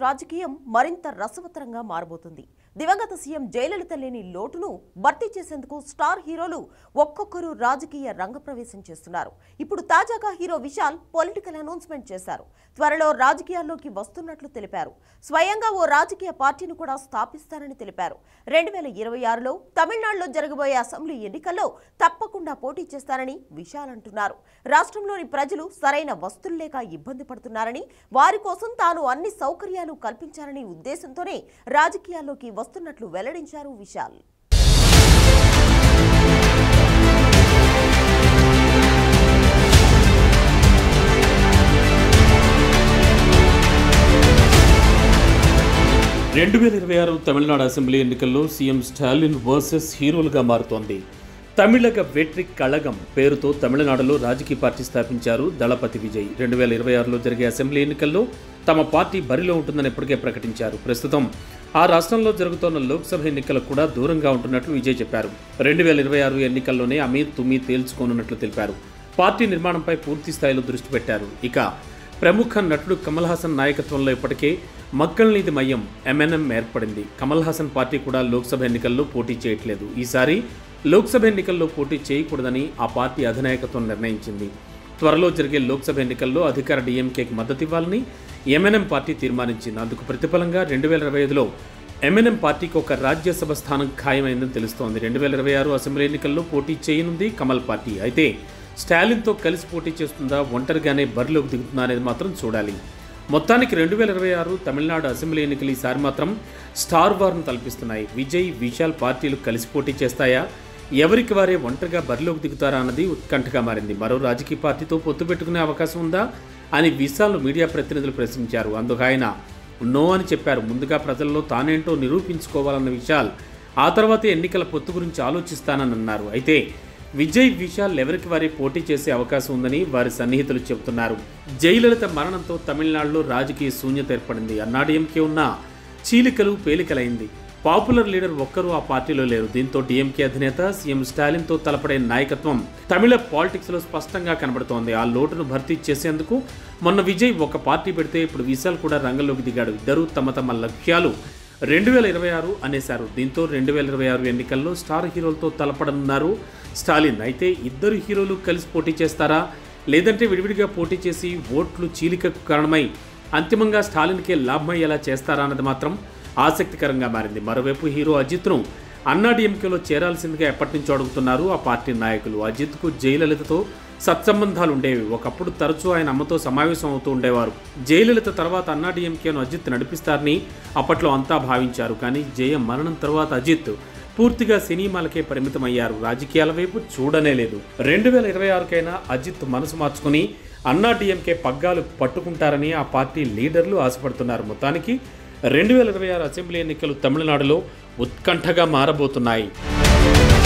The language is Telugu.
రాజకీయం మరింత రసవత్తరంగా మారబోతుంది దివంగత సీఎం జయలలిత లేని లోటును భర్తీ చేసేందుకు స్టార్ హీరోలు ఒక్కొక్కరు రాజకీయ రంగప్రవేశం చేస్తున్నారు ఇప్పుడు తాజాగా హీరో విశాల్ పొలిటికల్ అనౌన్స్మెంట్ చేశారు త్వరలో రాజకీయాల్లోకి వస్తున్నట్లు తెలిపారు స్వయంగా ఓ రాజకీయ పార్టీని కూడా స్థాపిస్తారని తెలిపారు రెండు వేల ఇరవై ఆరులో తమిళనాడులో జరగబోయే అసెంబ్లీ ఎన్నికల్లో తప్పకుండా పోటీ చేస్తారని విశాల్ అంటున్నారు రాష్ట్రంలోని ప్రజలు సరైన వస్తులు లేక ఇబ్బంది పడుతున్నారని వారి కోసం తాను అన్ని సౌకర్యాలు కల్పించారనే ఉద్దేశంతోనే రాజకీయాల్లోకి వస్తున్నట్లు వెల్లడించారు విశాల్ రెండు వేల ఇరవై ఆరు తమిళనాడు అసెంబ్లీ ఎన్నికల్లో సీఎం స్టాలిన్ వర్సెస్ హీరోలుగా మారుతోంది తమిళగ వెట్రి కళగం పేరుతో తమిళనాడులో రాజకీయ పార్టీ స్థాపించారు దళపతి విజయ్ రెండు వేల ఇరవై ఆరులో జరిగే అసెంబ్లీ ఎన్నికల్లో తమ పార్టీ బరిలో ఉంటుందని ఇప్పటికే ప్రకటించారు ప్రస్తుతం ఆ రాష్ట్రంలో జరుగుతున్న లోక్సభ ఎన్నికలకు కూడా దూరంగా ఉంటున్నట్లు విజయ్ చెప్పారు రెండు వేల ఇరవై ఆరు ఎన్నికల్లోనే అమీర్ తుమీ తేల్చుకోనున్నట్లు తెలిపారు పార్టీ నిర్మాణంపై పూర్తి స్థాయిలో దృష్టి పెట్టారు ఇక ప్రముఖ నటుడు కమల్ హాసన్ నాయకత్వంలో ఇప్పటికే మక్కల్ నీతి మయ్యం ఎంఎన్ఎం ఏర్పడింది కమల్ హాసన్ పార్టీ కూడా లోక్సభ ఎన్నికల్లో పోటీ చేయట్లేదు ఈసారి లోక్సభ ఎన్నికల్లో పోటీ చేయకూడదని ఆ పార్టీ అధినాయకత్వం నిర్ణయించింది త్వరలో జరిగే లోక్సభ ఎన్నికల్లో అధికార డీఎంకేకి మద్దతు ఇవ్వాలని ఎంఎన్ఎం పార్టీ తీర్మానించింది అందుకు ప్రతిఫలంగా రెండు వేల ఇరవై ఐదులో ఎంఎన్ఎం పార్టీకి ఒక రాజ్యసభ స్థానం ఖాయమైందని తెలుస్తోంది రెండు వేల ఇరవై ఆరు అసెంబ్లీ ఎన్నికల్లో పోటీ చేయనుంది కమల్ పార్టీ అయితే స్టాలిన్తో కలిసి పోటీ చేస్తుందా ఒంటరిగానే బరిలోకి దిగుతుందా అనేది మాత్రం చూడాలి మొత్తానికి రెండు వేల ఇరవై ఆరు తమిళనాడు అసెంబ్లీ ఎన్నికలు ఈసారి మాత్రం స్టార్ వార్ను తలపిస్తున్నాయి విజయ్ విశాల్ పార్టీలు కలిసి పోటీ చేస్తాయా ఎవరికి వారే ఒంటరిగా బరిలోకి దిగుతారా అన్నది ఉత్కంఠగా మారింది మరో రాజకీయ పార్టీతో పొత్తు పెట్టుకునే అవకాశం ఉందా అని విశాల్ మీడియా ప్రతినిధులు ప్రశ్నించారు అందుకు ఆయన నో అని చెప్పారు ముందుగా ప్రజల్లో తానేంటో నిరూపించుకోవాలన్న విశాల్ ఆ తర్వాత ఎన్నికల పొత్తు గురించి ఆలోచిస్తానని అన్నారు అయితే విజయ్ విశాల్ ఎవరికి వారే పోటీ చేసే అవకాశం ఉందని వారి సన్నిహితులు చెబుతున్నారు జయలలిత మరణంతో తమిళనాడులో రాజకీయ శూన్యత ఏర్పడింది అన్నాడీఎంకే ఉన్న చీలికలు పేలికలైంది పాపులర్ లీడర్ ఒక్కరూ ఆ పార్టీలో లేరు దీంతో డీఎంకే అధినేత సీఎం స్టాలిన్తో తలపడే నాయకత్వం తమిళ పాలిటిక్స్లో స్పష్టంగా కనబడుతోంది ఆ లోటును భర్తీ చేసేందుకు మొన్న విజయ్ ఒక పార్టీ పెడితే ఇప్పుడు విశాల్ కూడా రంగంలోకి దిగాడు ఇద్దరూ తమ తమ లక్ష్యాలు రెండు వేల ఇరవై ఆరు అనేశారు దీంతో రెండు వేల ఇరవై ఆరు ఎన్నికల్లో స్టార్ హీరోలతో తలపడనున్నారు స్టాలిన్ అయితే ఇద్దరు హీరోలు కలిసి పోటీ చేస్తారా లేదంటే విడివిడిగా పోటీ చేసి ఓట్లు చీలికకు కారణమై అంతిమంగా స్టాలిన్కే లాభమయ్యేలా చేస్తారా అన్నది మాత్రం ఆసక్తికరంగా మారింది మరోవైపు హీరో అజిత్ను అన్నాడీఎంకేలో చేరాల్సిందిగా ఎప్పటి నుంచో అడుగుతున్నారు ఆ పార్టీ నాయకులు అజిత్కు జయలలితతో సత్సంబంధాలు ఉండేవి ఒకప్పుడు తరచూ ఆయన అమ్మతో సమావేశం అవుతూ ఉండేవారు జయలలిత తర్వాత అన్నాడీఎంకేను అజిత్ నడిపిస్తారని అప్పట్లో అంతా భావించారు కానీ జయ మరణం తర్వాత అజిత్ పూర్తిగా సినిమాలకే పరిమితమయ్యారు రాజకీయాల వైపు చూడనే లేదు రెండు వేల ఇరవై ఆరుకైనా అజిత్ మనసు మార్చుకుని అన్నా డిఎంకే పగ్గాలు పట్టుకుంటారని ఆ పార్టీ లీడర్లు ఆశపడుతున్నారు మొత్తానికి రెండు వేల ఇరవై ఆరు అసెంబ్లీ ఎన్నికలు తమిళనాడులో ఉత్కంఠగా మారబోతున్నాయి